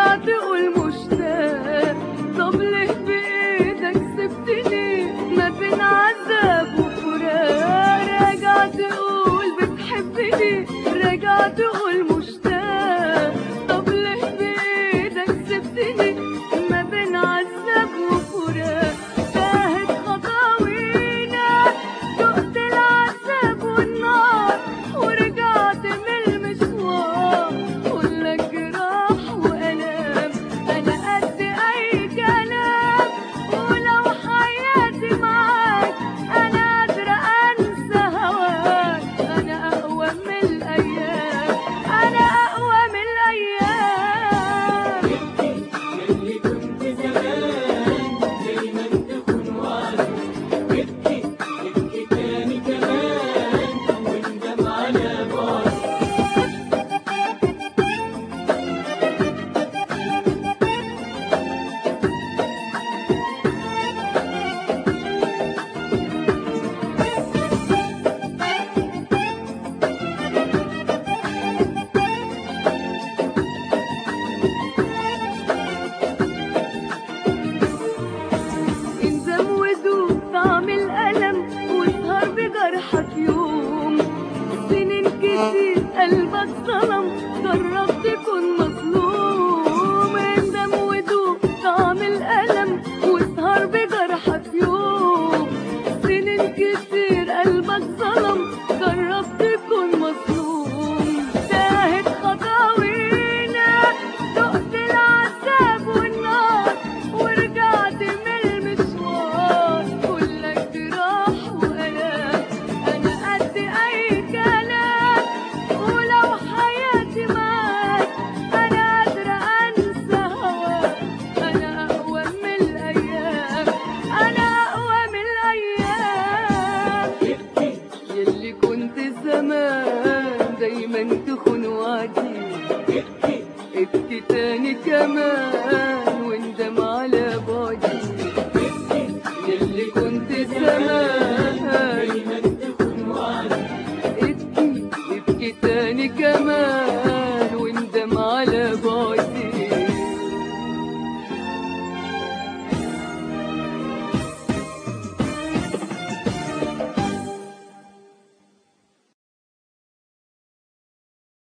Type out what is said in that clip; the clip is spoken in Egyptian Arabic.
تقول مشتاق طب ليه بإيدك سبتني ما بين عذاب وفراق راجع تقول بتحبني راجع تقول مشتاق طب ليه بإيدك سبتني ما بين عذاب وفراق تاهت خطاوينا دقت العذاب والنار ورجعت من المشوار كلك جراح وألام أنا قد أي كلام ولو حياتي معاك أنا قادرة أنسى هواك أنا أقوى من الأيام أنا أقوى من الأيام يلي كنت زمان دايما تكون وعدي ابكي ابكي تاني كمان واندم على بعدي انزم ودوب طعم الألم واسهر بجرحك يوم سنين كتير قلبك ظلم جرب تكون مظلوم اندم ودوب طعم الألم واسهر بجرحك يوم سنين كتير قلبك ظلم جرب تكون مظلوم تاهت خطاوينا دقت العذاب والنار ورجعت من المشوار كلك جراح وألام أنا قد أي كلام ولو حياتي معاك أنا قادرة أنسى هواك أنا أقوى من الأيام أنا أقوى من الأيام ابكي يلي كنت زمان دايما تخون وعدي ابكي ابكي تاني كمان